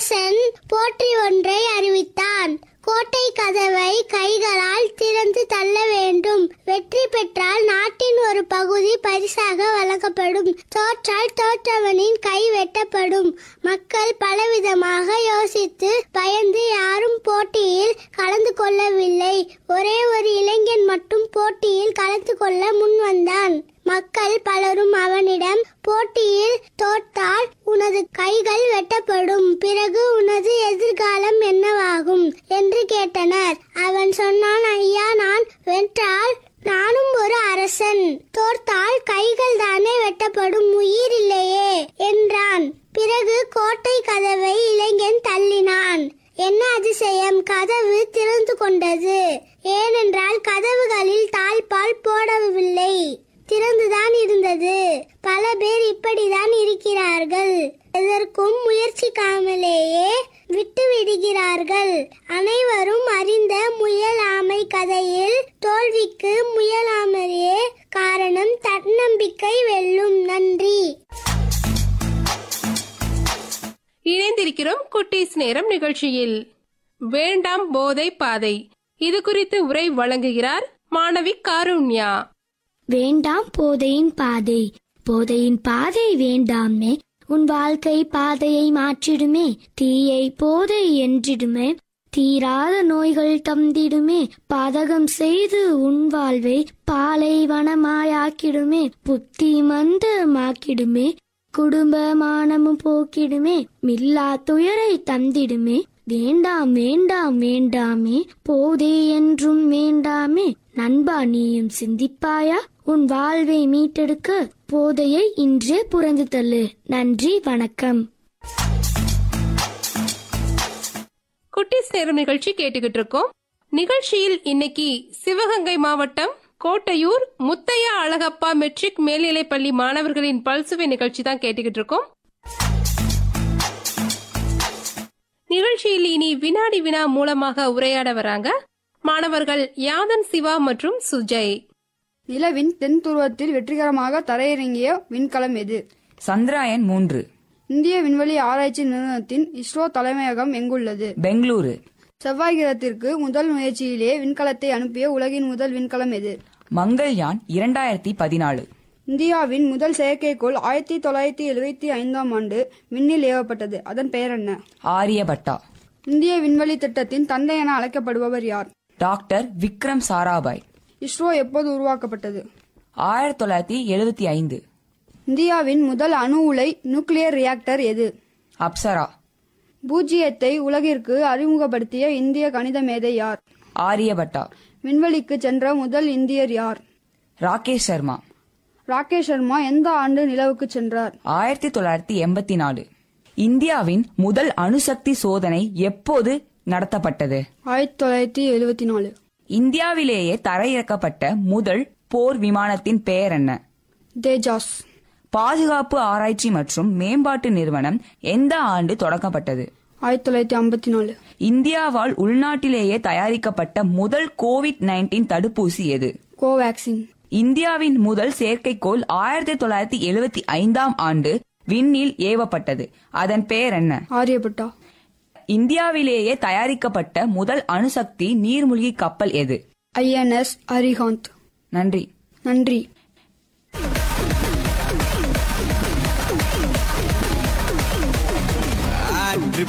அரசன் போற்றி ஒன்றை அறிவித்தான் கோட்டை கதவை கைகளால் திறந்து தள்ள வேண்டும் வெற்றி பெற்றால் நாட்டின் ஒரு பகுதி பரிசாக வழங்கப்படும் தோற்றால் தோற்றவனின் கை வெட்டப்படும் மக்கள் பலவிதமாக யோசித்து பயந்து யாரும் போட்டியில் கலந்து கொள்ளவில்லை ஒரே ஒரு இளைஞன் மட்டும் போட்டியில் கலந்து கொள்ள முன் வந்தான் மக்கள் பலரும் அவனிடம் போட்டியில் தோற்றால் உனது கைகள் வெட்டப்படும் பிறகு உனது எதிர்காலம் என்னவாகும் என்று கேட்டனர் அவன் சொன்னான் ஐயா நான் வென்றால் நானும் ஒரு அரசன் தோற்றால் கைகள் தானே வெட்டப்படும் உயிர் இல்லையே என்றான் பிறகு கோட்டை கதவை இளைஞன் தள்ளினான் என்ன அதிசயம் கதவு திறந்து கொண்டது ஏனென்றால் கதவுகளில் தாழ்பால் போடவில்லை திறந்துதான் இருந்தது பல பேர் இப்படிதான் இருக்கிறார்கள் எதற்கும் முயற்சிக்காமலேயே விட்டு விடுகிறார்கள் அனைவரும் அறிந்த முயலாமை கதையில் தோல்விக்கு முயலாமலே காரணம் தன்னம்பிக்கை வெல்லும் நன்றி இணைந்திருக்கிறோம் குட்டீஸ் நேரம் நிகழ்ச்சியில் வேண்டாம் போதை பாதை இது குறித்து உரை வழங்குகிறார் மாணவி காருண்யா வேண்டாம் போதையின் பாதை போதையின் பாதை வேண்டாமே உன் வாழ்க்கை பாதையை மாற்றிடுமே தீயை போதை என்றிடுமே தீராத நோய்கள் தந்திடுமே பாதகம் செய்து உன் வாழ்வை பாலைவனமாயாக்கிடுமே புத்தி மந்தமாக்கிடுமே குடும்ப மானமும் போக்கிடுமே மில்லா துயரை தந்திடுமே வேண்டாம் வேண்டாம் வேண்டாமே போதே என்றும் வேண்டாமே நண்பா நீயும் சிந்திப்பாயா உன் வாழ்வை மீட்டெடுக்க போதையை இன்றே புறந்து தள்ளு நன்றி வணக்கம் குட்டீஸ் நேரம் நிகழ்ச்சி கேட்டுக்கிட்டு இருக்கோம் நிகழ்ச்சியில் இன்னைக்கு சிவகங்கை மாவட்டம் கோட்டையூர் முத்தையா அழகப்பா மெட்ரிக் மேல்நிலைப் பள்ளி மாணவர்களின் பல்சுவை நிகழ்ச்சி தான் கேட்டுக்கிட்டு இருக்கோம் நிகழ்ச்சியில் இனி வினாடி வினா மூலமாக உரையாட வராங்க மாணவர்கள் யாதன் சிவா மற்றும் சுஜய் நிலவின் தென் துருவத்தில் வெற்றிகரமாக தரையிறங்கிய விண்கலம் எது சந்திராயன் மூன்று இந்திய விண்வெளி ஆராய்ச்சி நிறுவனத்தின் இஸ்ரோ தலைமையகம் எங்குள்ளது பெங்களூரு செவ்வாய் கிரகத்திற்கு முதல் முயற்சியிலே விண்கலத்தை அனுப்பிய உலகின் முதல் விண்கலம் எது மங்கள்யான் இரண்டாயிரத்தி பதினாலு இந்தியாவின் முதல் செயற்கைக்கோள் ஆயிரத்தி தொள்ளாயிரத்தி எழுபத்தி ஐந்தாம் ஆண்டு விண்ணில் ஏவப்பட்டது அதன் பெயர் என்ன ஆரியபட்டா இந்திய விண்வெளி திட்டத்தின் தந்தை என அழைக்கப்படுபவர் யார் டாக்டர் விக்ரம் சாராபாய் இஸ்ரோ எப்போது உருவாக்கப்பட்டது ஆயிரத்தி தொள்ளாயிரத்தி எழுபத்தி ஐந்து இந்தியாவின் முதல் அணு உலை நியூக்ளியர் ரியாக்டர் எது அப்சரா பூஜ்ஜியத்தை உலகிற்கு அறிமுகப்படுத்திய இந்திய கணித மேதை யார் ஆரியபட்டா விண்வெளிக்கு சென்ற முதல் இந்தியர் யார் ராகேஷ் சர்மா ராகேஷ் சர்மா எந்த ஆண்டு நிலவுக்கு சென்றார் ஆயிரத்தி தொள்ளாயிரத்தி எண்பத்தி நாலு இந்தியாவின் முதல் அணுசக்தி சோதனை எப்போது நடத்தப்பட்டது ஆயிரத்தி தொள்ளாயிரத்தி எழுபத்தி நாலு இந்தியாவிலேயே தரையிறக்கப்பட்ட முதல் போர் விமானத்தின் பெயர் என்ன தேஜாஸ் பாதுகாப்பு ஆராய்ச்சி மற்றும் மேம்பாட்டு நிறுவனம் எந்த ஆண்டு தொடங்கப்பட்டது ஆயிரத்தி தொள்ளாயிரத்தி ஐம்பத்தி நாலு இந்தியாவால் உள்நாட்டிலேயே தயாரிக்கப்பட்ட முதல் கோவிட் நைன்டீன் தடுப்பூசி எது கோவேக்சின் இந்தியாவின் முதல் செயற்கைக்கோள் ஆயிரத்தி தொள்ளாயிரத்தி எழுபத்தி ஐந்தாம் ஆண்டு விண்ணில் ஏவப்பட்டது அதன் பெயர் என்ன ஆரியப்பட்டா இந்தியாவிலேயே தயாரிக்கப்பட்ட முதல் அணுசக்தி நீர்மூழ்கி கப்பல் எது ஐஎன்எஸ் அரிகாந்த் நன்றி நன்றி